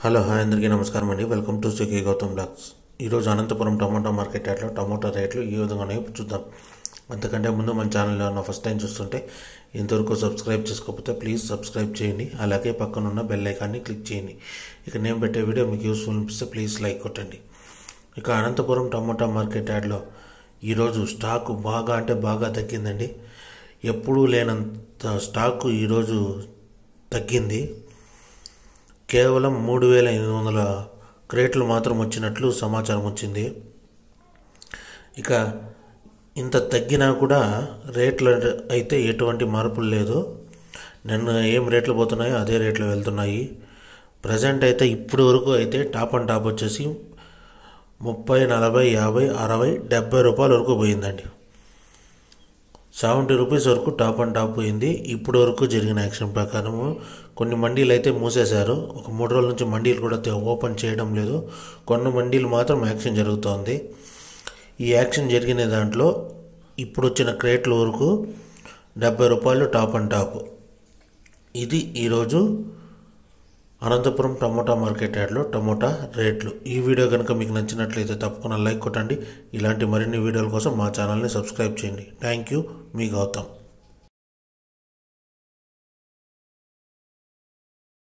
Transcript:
hello hi అందరికీ నమస్కారం అండి వెల్కమ్ టు సుఖీ గౌతమ్ బ్లాగ్స్ ఈరోజు అనంతపురం టమాటా మార్కెట్ యార్డ్లో టమాటా రేట్లు ఈ విధంగా ఉన్నాయో చూద్దాం అంతకంటే ముందు మన ఛానల్లో ఉన్న ఫస్ట్ టైం చూస్తుంటే ఇంతవరకు సబ్స్క్రైబ్ చేసుకోకపోతే ప్లీజ్ సబ్స్క్రైబ్ చేయండి అలాగే పక్కన ఉన్న బెల్ ఐకాన్ని క్లిక్ చేయండి ఇక నేను పెట్టే వీడియో మీకు యూస్ఫుల్ అనిపిస్తే ప్లీజ్ లైక్ కొట్టండి ఇక అనంతపురం టమాటా మార్కెట్ యార్డ్లో ఈరోజు స్టాకు బాగా అంటే బాగా తగ్గిందండి ఎప్పుడూ లేనంత స్టాకు ఈరోజు తగ్గింది కేవలం మూడు వేల ఎనిమిది వందల క్రేట్లు మాత్రం వచ్చినట్లు సమాచారం వచ్చింది ఇక ఇంత తగ్గినా కూడా రేట్లు అయితే ఎటువంటి మార్పులు లేదు నిన్న ఏం రేట్లు పోతున్నాయో అదే రేట్లు వెళ్తున్నాయి ప్రజెంట్ అయితే ఇప్పుడు వరకు అయితే టాప్ అండ్ టాప్ వచ్చేసి ముప్పై నలభై యాభై అరవై డెబ్బై రూపాయల వరకు పోయిందండి సెవెంటీ రూపీస్ వరకు టాప్ అండ్ టాప్ పోయింది ఇప్పుడు వరకు జరిగిన యాక్షన్ ప్రకారము కొన్ని మండీలు అయితే మూసేశారు ఒక మూడు రోజుల నుంచి మండీలు కూడా తె- ఓపెన్ చేయడం లేదు కొన్ని మండీలు మాత్రం యాక్షన్ జరుగుతోంది ఈ యాక్షన్ జరిగిన దాంట్లో ఇప్పుడు వచ్చిన క్రేట్ల వరకు డెబ్బై రూపాయలు టాప్ అండ్ టాప్ ఇది ఈరోజు అనంతపురం టమోటా మార్కెట్ యార్డ్లో టమోటా రేట్లు ఈ వీడియో కనుక మీకు నచ్చినట్లయితే తప్పకుండా లైక్ కొట్టండి ఇలాంటి మరిన్ని వీడియోల కోసం మా ఛానల్ని సబ్స్క్రైబ్ చేయండి థ్యాంక్ యూ మీ గౌతమ్